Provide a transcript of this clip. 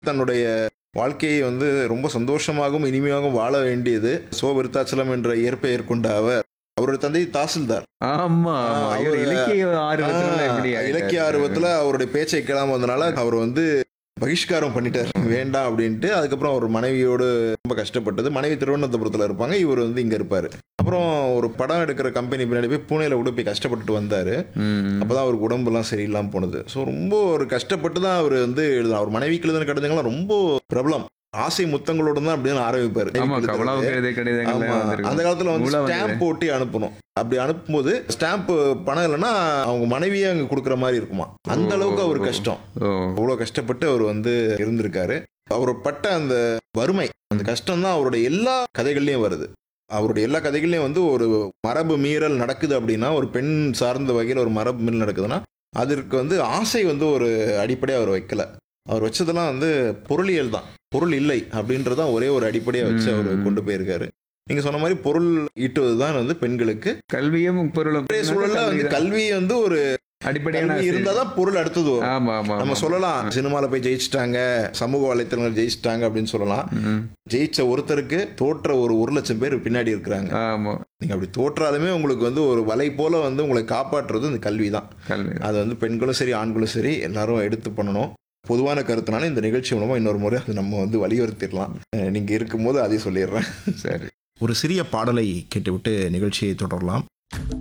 தன்னுடைய வாழ்க்கையை வந்து ரொம்ப சந்தோஷமாகவும் இனிமையாகவும் வாழ வேண்டியது சோ விருத்தாச்சலம் என்ற இயற்பெயர் கொண்ட அவர் அவருடைய தந்தை தாசில்தார் ஆமா ஆமா ஆ, இவர் அவரு- இலக்கிய ஆர்வத்துல எப்படி ஆஹ், ஆயிட்டாரு? இலக்கிய ஆர்வத்துல அவருடைய பேச்சை கேளாம வந்தனால அவர் வந்து பகிஷ்காரம் பண்ணிட்டார் வேண்டாம் அப்படின்ட்டு அதுக்கப்புறம் அவர் மனைவியோடு ரொம்ப கஷ்டப்பட்டது மனைவி திருவனந்தபுரத்துல இருப்பாங்க இவர் வந்து இங்க இருப்பாரு அப்புறம் ஒரு படம் எடுக்கிற கம்பெனி பின்னாடி போய் பூனேல கூட போய் கஷ்டப்பட்டுட்டு வந்தாரு ம். அப்பதான் அவருக்கு உடம்புலாம் சரியில்லாம போனது ஸோ ரொம்ப ஒரு கஷ்டப்பட்டு தான் அவர் வந்து எழுதினார் அவர் மனைவிக்கு எழுதின கடிதங்கள்லாம் ரொம்ப பிரபலம் ஆசை முத்தங்களோட தான் அப்படின்னு ஆரம்பிப்பாரு ஆமா எழுதுறது. கமலாவுக்கு எழுதிய கடிதங்கள் ஆமா. அந்த காலத்துல வந்து நூலா வந்தது. ஸ்டாம்ப் போட்டு அனுப்பணும் அப்படி அனுப்பும்போது ஸ்டாம்ப் பணம் இல்லைன்னா அவங்க மனைவியே அங்க கொடுக்குற மாதிரி இருக்குமா அந்த ஓ, அளவுக்கு அவர் ஓ. கஷ்டம் ஓ அவ்வளோ கஷ்டப்பட்டு அவர் வந்து இருந்திருக்காரு அவர் பட்ட அந்த வறுமை அந்த கஷ்டம் தான் அவருடைய எல்லா கதைகள்லயும் வருது அவருடைய எல்லா கதைகள்லயும் வந்து ஒரு மரபு மீறல் நடக்குது அப்படின்னா ஒரு பெண் சார்ந்த வகையில் ஒரு மரபு மீறல் நடக்குதுன்னா அதற்கு வந்து ஆசை வந்து ஒரு அடிப்படையாக அவர் வைக்கல அவர் வச்சதெல்லாம் வந்து பொருளியல் தான் பொருள் இல்லை அப்படின்றதான் ஒரே ஒரு அடிப்படையாக வச்சு அவர் ம். கொண்டு போயிருக்காரு நீங்க சொன்ன மாதிரி பொருள் ஈட்டுவது தான் வந்து பெண்களுக்கு கல்வியும் பொருளும் இன்றைய சூழல்ல வந்து கல்வி வந்து ஒரு அடிப்படையான கல்வி இருந்தாதான் பொருள் அடுத்தது வரும் ஆமா ஆமா நம்ம ஆமா. சொல்லலாம் சினிமால போய் ஜெயிச்சிட்டாங்க சமூக வலைத்தளங்கள் ஜெயிச்சிட்டாங்க அப்படின்னு சொல்லலாம் ம். ஜெயிச்ச ஒருத்தருக்கு தோற்ற ஒரு ஒரு லட்சம் பேர் பின்னாடி இருக்கிறாங்க ஆமா நீங்க அப்படி தோற்றாலுமே உங்களுக்கு வந்து ஒரு வலை போல வந்து உங்களை காப்பாற்றுறது இந்த கல்வி தான் கல்வி அது வந்து பெண்களும் சரி ஆண்களும் சரி எல்லாரும் எடுத்து பண்ணணும் பொதுவான கருத்துனால இந்த நிகழ்ச்சி மூலமா இன்னொரு முறை அது நம்ம வந்து வலியுறுத்திடலாம் அஹ் நீங்க இருக்கும்போது அதையும் சொல்லிடுறேன் சரி ஒரு சிறிய பாடலை கேட்டுவிட்டு நிகழ்ச்சியை தொடரலாம்